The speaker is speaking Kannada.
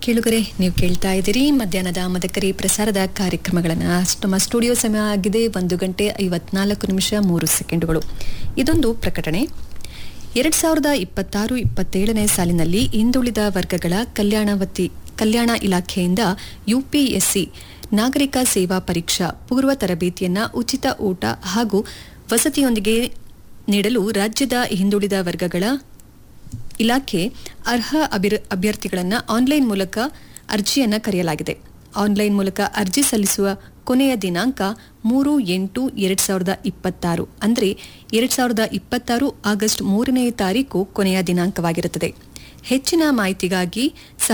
ಕೇಳುಗರೆ ನೀವು ಕೇಳ್ತಾ ಇದ್ದೀರಿ ಮಧ್ಯಾಹ್ನದ ಮದಕರಿ ಪ್ರಸಾರದ ಕಾರ್ಯಕ್ರಮಗಳನ್ನು ನಮ್ಮ ಸ್ಟುಡಿಯೋ ಸಮಯ ಆಗಿದೆ ಒಂದು ಗಂಟೆ ಐವತ್ನಾಲ್ಕು ನಿಮಿಷ ಮೂರು ಸೆಕೆಂಡುಗಳು ಇದೊಂದು ಪ್ರಕಟಣೆ ಎರಡ್ ಸಾವಿರದ ಇಪ್ಪತ್ತಾರು ಇಪ್ಪತ್ತೇಳನೇ ಸಾಲಿನಲ್ಲಿ ಹಿಂದುಳಿದ ವರ್ಗಗಳ ಕಲ್ಯಾಣವತಿ ಕಲ್ಯಾಣ ಇಲಾಖೆಯಿಂದ ಯುಪಿಎಸ್ಸಿ ನಾಗರಿಕ ಸೇವಾ ಪರೀಕ್ಷಾ ಪೂರ್ವ ತರಬೇತಿಯನ್ನ ಉಚಿತ ಊಟ ಹಾಗೂ ವಸತಿಯೊಂದಿಗೆ ನೀಡಲು ರಾಜ್ಯದ ಹಿಂದುಳಿದ ವರ್ಗಗಳ ಇಲಾಖೆ ಅರ್ಹ ಅಭಿರ್- ಅಭ್ಯರ್ಥಿಗಳನ್ನು ಆನ್ಲೈನ್ ಮೂಲಕ ಅರ್ಜಿಯನ್ನು ಕರೆಯಲಾಗಿದೆ ಆನ್ಲೈನ್ ಮೂಲಕ ಅರ್ಜಿ ಸಲ್ಲಿಸುವ ಕೊನೆಯ ದಿನಾಂಕ ಮೂರು ಎಂಟು ಎರಡ್ ಸಾವಿರದ ಇಪ್ಪತ್ತಾರು ಅಂದರೆ ಎರಡ್ ಸಾವಿರದ ಇಪ್ಪತ್ತಾರು ಆಗಸ್ಟ್ ಮೂರನೇ ತಾರೀಕು ಕೊನೆಯ ದಿನಾಂಕವಾಗಿರುತ್ತದೆ ಹೆಚ್ಚಿನ ಮಾಹಿತಿಗಾಗಿ